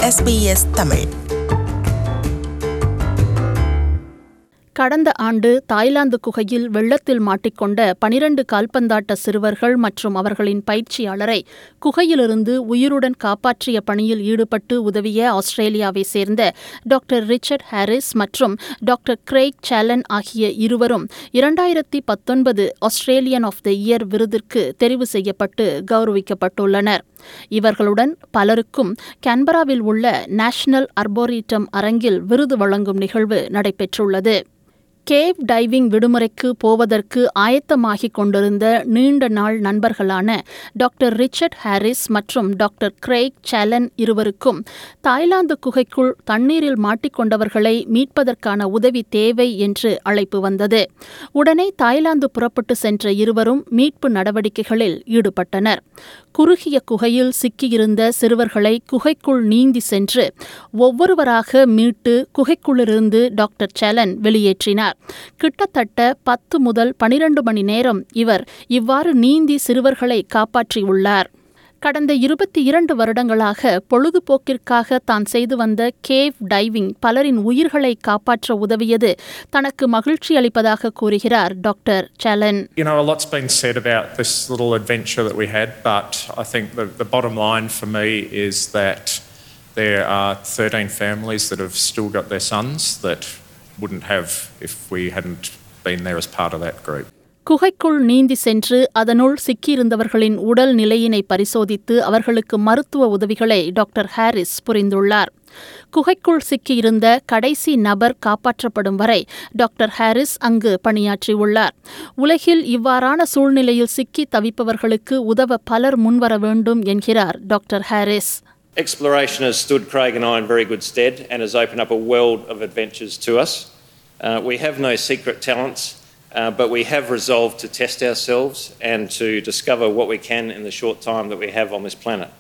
SBS Tamil கடந்த ஆண்டு Thailand குகையில் வெள்ளத்தில் மாட்டிக்கொண்ட பனிரண்டு கால்பந்தாட்ட சிறுவர்கள் மற்றும் அவர்களின் பயிற்சியாளரை குகையிலிருந்து உயிருடன் காப்பாற்றிய பணியில் ஈடுபட்டு உதவிய ஆஸ்திரேலியாவை சேர்ந்த டாக்டர் ரிச்சர்ட் ஹாரிஸ் மற்றும் டாக்டர் கிரெய்க் சேலன் ஆகிய இருவரும் இரண்டாயிரத்தி பத்தொன்பது ஆஸ்திரேலியன் ஆஃப் த இயர் விருதிற்கு தெரிவு செய்யப்பட்டு கௌரவிக்கப்பட்டுள்ளனர் இவர்களுடன் பலருக்கும் கேன்பராவில் உள்ள நேஷனல் அர்போரிட்டம் அரங்கில் விருது வழங்கும் நிகழ்வு நடைபெற்றுள்ளது கேவ் டைவிங் விடுமுறைக்கு போவதற்கு ஆயத்தமாகிக் கொண்டிருந்த நீண்ட நாள் நண்பர்களான டாக்டர் ரிச்சர்ட் ஹாரிஸ் மற்றும் டாக்டர் கிரெய்க் சேலன் இருவருக்கும் தாய்லாந்து குகைக்குள் தண்ணீரில் மாட்டிக்கொண்டவர்களை மீட்பதற்கான உதவி தேவை என்று அழைப்பு வந்தது உடனே தாய்லாந்து புறப்பட்டு சென்ற இருவரும் மீட்பு நடவடிக்கைகளில் ஈடுபட்டனர் குறுகிய குகையில் சிக்கியிருந்த சிறுவர்களை குகைக்குள் நீந்தி சென்று ஒவ்வொருவராக மீட்டு குகைக்குள்ளிருந்து டாக்டர் சேலன் வெளியேற்றினார் கிட்டத்தட்ட பத்து முதல் பனிரண்டு மணி நேரம் இவர் இவ்வாறு நீந்தி சிறுவர்களை காப்பாற்றியுள்ளார் கடந்த இருபத்தி இரண்டு வருடங்களாக பொழுதுபோக்கிற்காக தான் செய்து வந்த கேவ் டைவிங் பலரின் உயிர்களை காப்பாற்ற உதவியது தனக்கு மகிழ்ச்சி அளிப்பதாக கூறுகிறார் doctor Challen You know, a lot's been said about this little adventure that we had, but I think the, the bottom line for me is that there are 13 families that have still got their sons that wouldn't have if we hadn't been there as part of that group. குகைக்குள் நீந்தி சென்று அதனுள் சிக்கியிருந்தவர்களின் உடல் நிலையினை பரிசோதித்து அவர்களுக்கு மருத்துவ உதவிகளை டாக்டர் ஹாரிஸ் புரிந்துள்ளார் குகைக்குள் சிக்கியிருந்த கடைசி நபர் காப்பாற்றப்படும் வரை டாக்டர் ஹாரிஸ் அங்கு பணியாற்றியுள்ளார் உலகில் இவ்வாறான சூழ்நிலையில் சிக்கி தவிப்பவர்களுக்கு உதவ பலர் முன்வர வேண்டும் என்கிறார் doctor Harris Exploration has stood Craig and I in very good stead and has opened up a world of adventures to us. Uh, we have no secret talents, uh, but we have resolved to test ourselves and to discover what we can in the short time that we have on this planet.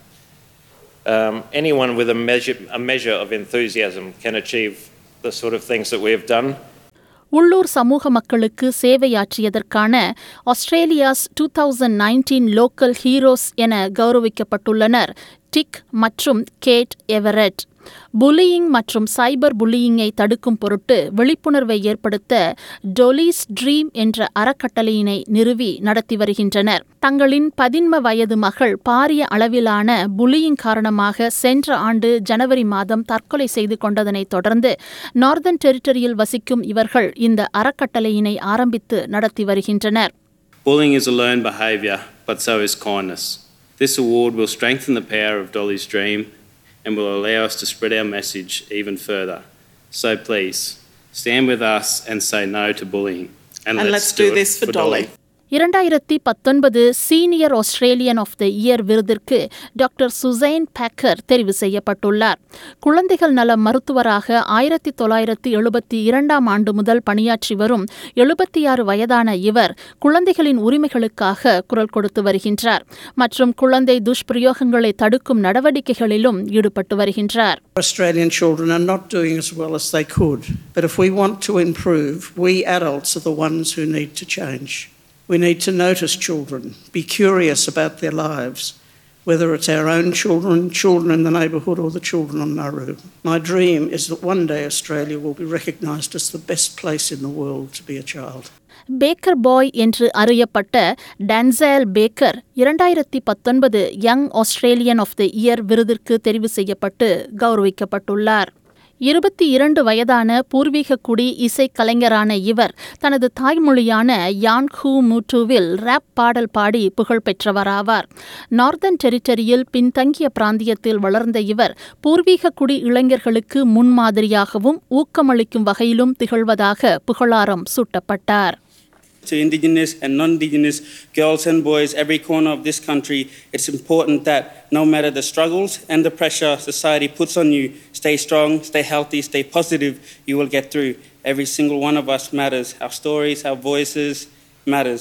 Um, anyone with a measure, a measure of enthusiasm can achieve the sort of things that we have done. உள்ளூர் சமூக மக்களுக்கு சேவையாற்றியதற்கான Australia's two thousand nineteen local heroes என கௌரவிக்கப்பட்டுள்ளனர் Dick மற்றும் Kate Everett bullying மற்றும் cyber புல்லியிங்கை தடுக்கும் பொருட்டு விழிப்புணர்வை ஏற்படுத்த டொலிஸ் ட்ரீம் என்ற அறக்கட்டளையினை நிறுவி நடத்தி வருகின்றனர் தங்களின் பதின்ம வயது மகள் பாரிய அளவிலான புல்லியிங் காரணமாக சென்ற ஆண்டு ஜனவரி மாதம் தற்கொலை செய்து கொண்டதனை தொடர்ந்து நார்தன் டெரிட்டரியில் வசிக்கும் இவர்கள் இந்த அறக்கட்டளையினை ஆரம்பித்து நடத்தி வருகின்றனர் Bullying is a learned behaviour, but so is kindness. This award will strengthen the power of Dolly's dream and will allow us to spread our message even further. So please, stand with us and say no to bullying. And let's do it this for Dolly. இரண்டாயிரத்தி பத்தொன்பது senior Australian of the year விருதிற்கு doctor Suzanne Baker தெரிவு செய்யப்பட்டுள்ளார் குழந்தைகள் நல மருத்துவராக ஆயிரத்தி தொள்ளாயிரத்தி எழுபத்தி இரண்டாம் ஆண்டு முதல் பணியாற்றி வரும் எழுபத்தி ஆறு வயதான இவர் குழந்தைகளின் உரிமைகளுக்காக குரல் கொடுத்து வருகின்றார் மற்றும் குழந்தை துஷ்பிரயோகங்களை தடுக்கும் நடவடிக்கைகளிலும் ஈடுபட்டு வருகின்றார் Australian children are not doing as well as they could. But if we want to improve, we adults are the ones who need to change. We need to notice children, be curious about their lives, whether it's our own children, children in the neighbourhood, or the children on Nauru. My dream is that one day Australia will be recognised as the best place in the world to be a child. Baker boy என்று அறியப்பட்ட Danzal Baker இரண்டாயிரத்தி பத்தொன்பது young Australian of the year விருதிற்கு தெரிவு செய்யப்பட்டு கௌரவிக்கப்பட்டுள்ளார் இருபத்தி இரண்டு வயதான பூர்வீக குடி இசை கலைஞரான இவர் தனது தாய்மொழியான யான்ஹூ மூட்டுவில் ரேப் பாடல் பாடி புகழ் பெற்றவராவார் நார்தன் டெரிட்டரியில் பின்தங்கிய பிராந்தியத்தில் வளர்ந்த இவர் பூர்வீக குடி இளைஞர்களுக்கு முன்மாதிரியாகவும் ஊக்கமளிக்கும் வகையிலும் திகழ்வதாக புகழாரம் சூட்டப்பட்டார் to Indigenous and non Indigenous girls and boys, every corner of this country, it's important that no matter the struggles and the pressure society puts on you, stay strong, stay healthy, stay positive, you will get through. Every single one of us matters. Our stories, our voices matters.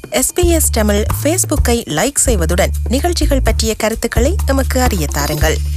SBS Tamil ஃபேஸ்புக்கை like செய்வதுடன் நிகழ்ச்சிகள் பற்றிய கருத்துக்களை எமக்கு அறிய தாருங்கள்